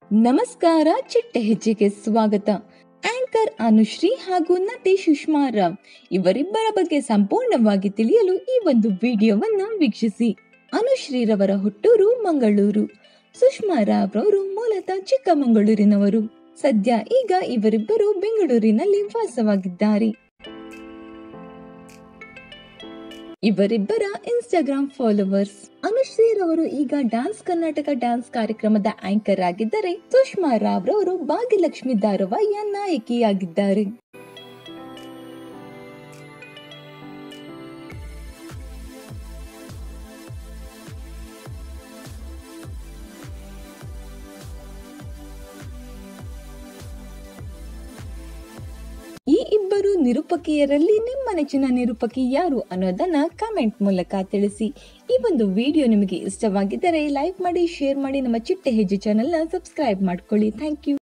ನಮಸ್ಕಾರ ಚಿಟ್ಟೆ ಹೆಜ್ಜೆಗೆ ಸ್ವಾಗತ ಆಂಕರ್ ಅನುಶ್ರೀ ಹಾಗೂ ನಟಿ ಸುಷ್ಮಾ ರಾವ್ ಇವರಿಬ್ಬರ ಬಗ್ಗೆ ಸಂಪೂರ್ಣವಾಗಿ ತಿಳಿಯಲು ಈ ಒಂದು ವಿಡಿಯೋವನ್ನ ವೀಕ್ಷಿಸಿ ಅನುಶ್ರೀ ರವರ ಹುಟ್ಟೂರು ಮಂಗಳೂರು ಸುಷ್ಮಾ ರಾವ್ ರವರು ಮೂಲತಃ ಚಿಕ್ಕಮಗಳೂರಿನವರು ಸದ್ಯ ಈಗ ಇವರಿಬ್ಬರು ಬೆಂಗಳೂರಿನಲ್ಲಿ ವಾಸವಾಗಿದ್ದಾರೆ ಇವರಿಬ್ಬರ ಇನ್ಸ್ಟಾಗ್ರಾಮ್ ಫಾಲೋವರ್ಸ್ ಅನುಶ್ರೀ ರವರು ಈಗ ಡ್ಯಾನ್ಸ್ ಕರ್ನಾಟಕ ಡ್ಯಾನ್ಸ್ ಕಾರ್ಯಕ್ರಮದ ಆಂಕರ್ ಆಗಿದ್ದರೆ ಸುಷ್ಮಾ ರಾವ್ ರವರು ಭಾಗ್ಯಲಕ್ಷ್ಮಿ ಧಾರಾವಾಹಿಯ ನಾಯಕಿಯಾಗಿದ್ದಾರೆ ಈ ಇಬ್ಬರು ನಿರೂಪಕಿಯರಲ್ಲಿ ನಿಮ್ಮ ನೆಚ್ಚಿನ ನಿರೂಪಕಿ ಯಾರು ಅನ್ನೋದನ್ನ ಕಮೆಂಟ್ ಮೂಲಕ ತಿಳಿಸಿ ಈ ಒಂದು ವಿಡಿಯೋ ನಿಮಗೆ ಇಷ್ಟವಾಗಿದ್ದರೆ ಲೈಕ್ ಮಾಡಿ ಶೇರ್ ಮಾಡಿ ನಮ್ಮ ಚಿಟ್ಟೆ ಹೆಜ್ಜೆ ಚಾನೆಲ್ನ ಸಬ್ಸ್ಕ್ರೈಬ್ ಮಾಡ್ಕೊಳ್ಳಿ ಥ್ಯಾಂಕ್ ಯು